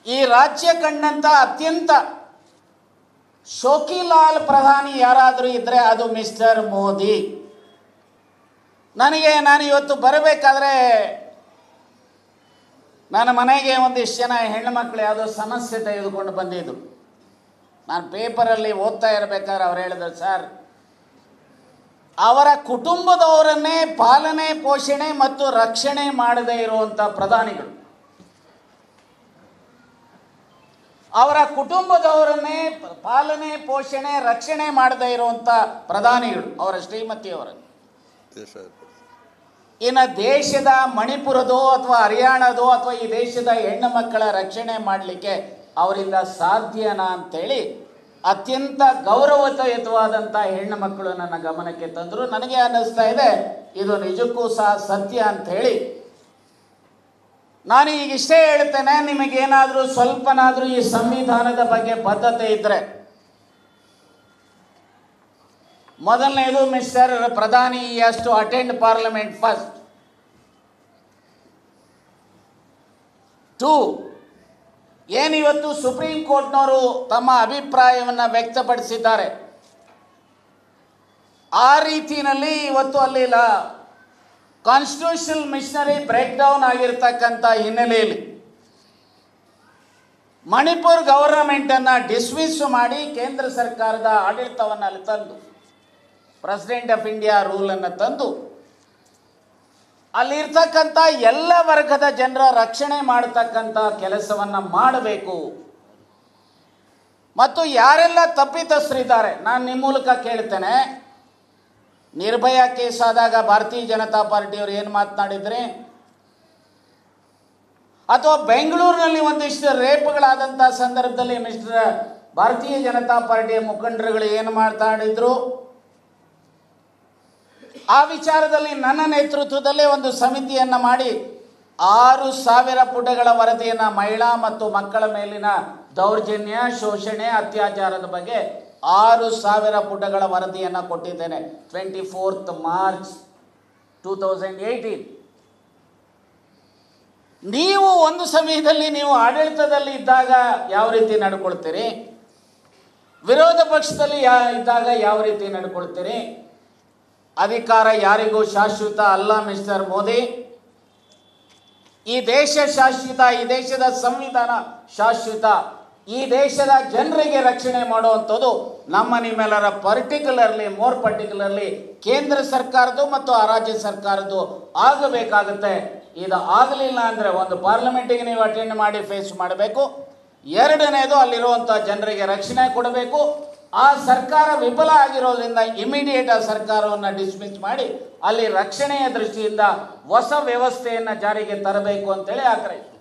ಈ ರಾಜ್ಯ ಕಂಡಂಥ ಅತ್ಯಂತ ಶೋಕಿಲಾಲ್ ಪ್ರಧಾನಿ ಯಾರಾದರೂ ಇದ್ದರೆ ಅದು ಮಿಸ್ಟರ್ ಮೋದಿ ನನಗೆ ನಾನು ಇವತ್ತು ಬರಬೇಕಾದ್ರೆ ನನ್ನ ಮನೆಗೆ ಒಂದಿಷ್ಟು ಜನ ಹೆಣ್ಣುಮಕ್ಳು ಯಾವುದೋ ಸಮಸ್ಯೆ ತೆಗೆದುಕೊಂಡು ಬಂದಿದ್ದು ನಾನು ಪೇಪರಲ್ಲಿ ಓದ್ತಾ ಇರಬೇಕಾದ್ರೆ ಅವ್ರು ಹೇಳಿದ್ರು ಸರ್ ಅವರ ಕುಟುಂಬದವರನ್ನೇ ಪಾಲನೆ ಪೋಷಣೆ ಮತ್ತು ರಕ್ಷಣೆ ಮಾಡದೇ ಇರುವಂಥ ಪ್ರಧಾನಿಗಳು ಅವರ ಕುಟುಂಬದವರನ್ನೇ ಪಾಲನೆ ಪೋಷಣೆ ರಕ್ಷಣೆ ಮಾಡದೇ ಇರುವಂಥ ಪ್ರಧಾನಿಗಳು ಅವರ ಶ್ರೀಮತಿಯವರನ್ನು ದೇಶ ಇನ್ನು ದೇಶದ ಮಣಿಪುರದೋ ಅಥವಾ ಹರಿಯಾಣದೋ ಅಥವಾ ಈ ದೇಶದ ಹೆಣ್ಣು ಮಕ್ಕಳ ರಕ್ಷಣೆ ಮಾಡಲಿಕ್ಕೆ ಅವರಿಂದ ಸಾಧ್ಯನಾ ಅಂತೇಳಿ ಅತ್ಯಂತ ಗೌರವಯುತವಾದಂಥ ಹೆಣ್ಣು ಮಕ್ಕಳು ನನ್ನ ಗಮನಕ್ಕೆ ತಂದರು ನನಗೆ ಅನ್ನಿಸ್ತಾ ಇದೆ ಇದು ನಿಜಕ್ಕೂ ಸಹ ಸತ್ಯ ಅಂಥೇಳಿ ನಾನು ಈಗ ಇಷ್ಟೇ ಹೇಳ್ತೇನೆ ನಿಮಗೇನಾದರೂ ಸ್ವಲ್ಪನಾದರೂ ಈ ಸಂವಿಧಾನದ ಬಗ್ಗೆ ಬದ್ಧತೆ ಇದ್ದರೆ ಮೊದಲನೇದು Mister pradhani has to attend parliament first too ಏನಿವತ್ತು ಸುಪ್ರೀಂ ಕೋರ್ಟ್ನವರು ತಮ್ಮ ಅಭಿಪ್ರಾಯವನ್ನು ವ್ಯಕ್ತಪಡಿಸಿದ್ದಾರೆ ಆ ರೀತಿಯಲ್ಲಿ ಇವತ್ತು ಅಲ್ಲಿ ಕಾನ್ಸ್ಟಿಟ್ಯೂಷನಲ್ ಮಿಷನರಿ ಬ್ರೇಕ್ ಡೌನ್ ಆಗಿರ್ತಕ್ಕಂಥ ಹಿನ್ನೆಲೆಯಲ್ಲಿ ಮಣಿಪುರ್ ಗವರ್ನಮೆಂಟನ್ನು ಡಿಸ್ಮಿಸ್ ಮಾಡಿ ಕೇಂದ್ರ ಸರ್ಕಾರದ ಆಡಳಿತವನ್ನು ಅಲ್ಲಿ ತಂದು ಪ್ರೆಸಿಡೆಂಟ್ ಆಫ್ ಇಂಡಿಯಾ ರೂಲನ್ನು ತಂದು ಅಲ್ಲಿರ್ತಕ್ಕಂಥ ಎಲ್ಲ ವರ್ಗದ ಜನರ ರಕ್ಷಣೆ ಮಾಡತಕ್ಕಂಥ ಕೆಲಸವನ್ನು ಮಾಡಬೇಕು ಮತ್ತು ಯಾರೆಲ್ಲ ತಪ್ಪಿತಸ್ಥರಿದ್ದಾರೆ ನಾನು ನಿಮ್ಮ ಮೂಲಕ ಕೇಳ್ತೇನೆ ನಿರ್ಭಯ ಕೇಸ್ ಆದಾಗ ಭಾರತೀಯ ಜನತಾ ಪಾರ್ಟಿಯವರು ಏನು ಮಾತನಾಡಿದ್ರಿ ಅಥವಾ ಬೆಂಗಳೂರಿನಲ್ಲಿ ಒಂದಿಷ್ಟು ರೇಪ್ಗಳಾದಂಥ ಸಂದರ್ಭದಲ್ಲಿ ಮಿಸ್ಟರ್ ಭಾರತೀಯ ಜನತಾ ಪಾರ್ಟಿಯ ಮುಖಂಡರುಗಳು ಏನು ಮಾತನಾಡಿದ್ರು ಆ ವಿಚಾರದಲ್ಲಿ ನನ್ನ ನೇತೃತ್ವದಲ್ಲೇ ಒಂದು ಸಮಿತಿಯನ್ನು ಮಾಡಿ ಆರು ಸಾವಿರ ಪುಟಗಳ ವರದಿಯನ್ನು ಮಹಿಳಾ ಮತ್ತು ಮಕ್ಕಳ ಮೇಲಿನ ದೌರ್ಜನ್ಯ ಶೋಷಣೆ ಅತ್ಯಾಚಾರದ ಬಗ್ಗೆ ಆರು ಸಾವಿರ ಪುಟಗಳ ವರದಿಯನ್ನು ಕೊಟ್ಟಿದ್ದೇನೆ twenty fourth March two thousand eighteen ನೀವು ಒಂದು ಸಮಯದಲ್ಲಿ ನೀವು ಆಡಳಿತದಲ್ಲಿ ಇದ್ದಾಗ ಯಾವ ರೀತಿ ನಡ್ಕೊಳ್ತೀರಿ ವಿರೋಧ ಪಕ್ಷದಲ್ಲಿ ಯಾ ಇದ್ದಾಗ ಯಾವ ರೀತಿ ನಡ್ಕೊಳ್ತೀರಿ ಅಧಿಕಾರ ಯಾರಿಗೂ ಶಾಶ್ವತ ಅಲ್ಲ ಮಿಸ್ಟರ್ ಮೋದಿ ಈ ದೇಶ ಶಾಶ್ವತ ಈ ದೇಶದ ಸಂವಿಧಾನ ಶಾಶ್ವತ ಈ ದೇಶದ ಜನರಿಗೆ ರಕ್ಷಣೆ ಮಾಡುವಂಥದ್ದು ನಮ್ಮ ನಿಮ್ಮೆಲ್ಲರ ಪರ್ಟಿಕ್ಯುಲರ್ಲಿ ಮೋರ್ ಪರ್ಟಿಕ್ಯುಲರ್ಲಿ ಕೇಂದ್ರ ಸರ್ಕಾರದ್ದು ಮತ್ತು ಆ ರಾಜ್ಯ ಸರ್ಕಾರದ್ದು ಆಗಬೇಕಾಗುತ್ತೆ ಇದು ಆಗಲಿಲ್ಲ ಅಂದರೆ ಒಂದು ಪಾರ್ಲಿಮೆಂಟಿಗೆ ನೀವು ಅಟೆಂಡ್ ಮಾಡಿ ಫೇಸ್ ಮಾಡಬೇಕು ಎರಡನೇದು ಅಲ್ಲಿರುವಂಥ ಜನರಿಗೆ ರಕ್ಷಣೆ ಕೊಡಬೇಕು ಆ ಸರ್ಕಾರ ವಿಫಲ ಆಗಿರೋದ್ರಿಂದ ಇಮಿಡಿಯೇಟ್ ಆ ಸರ್ಕಾರವನ್ನು ಡಿಸ್ಮಿಸ್ ಮಾಡಿ ಅಲ್ಲಿ ರಕ್ಷಣೆಯ ದೃಷ್ಟಿಯಿಂದ ಹೊಸ ವ್ಯವಸ್ಥೆಯನ್ನು ಜಾರಿಗೆ ತರಬೇಕು ಅಂತೇಳಿ ಆಗ್ರಹಿಸ್ತಾರೆ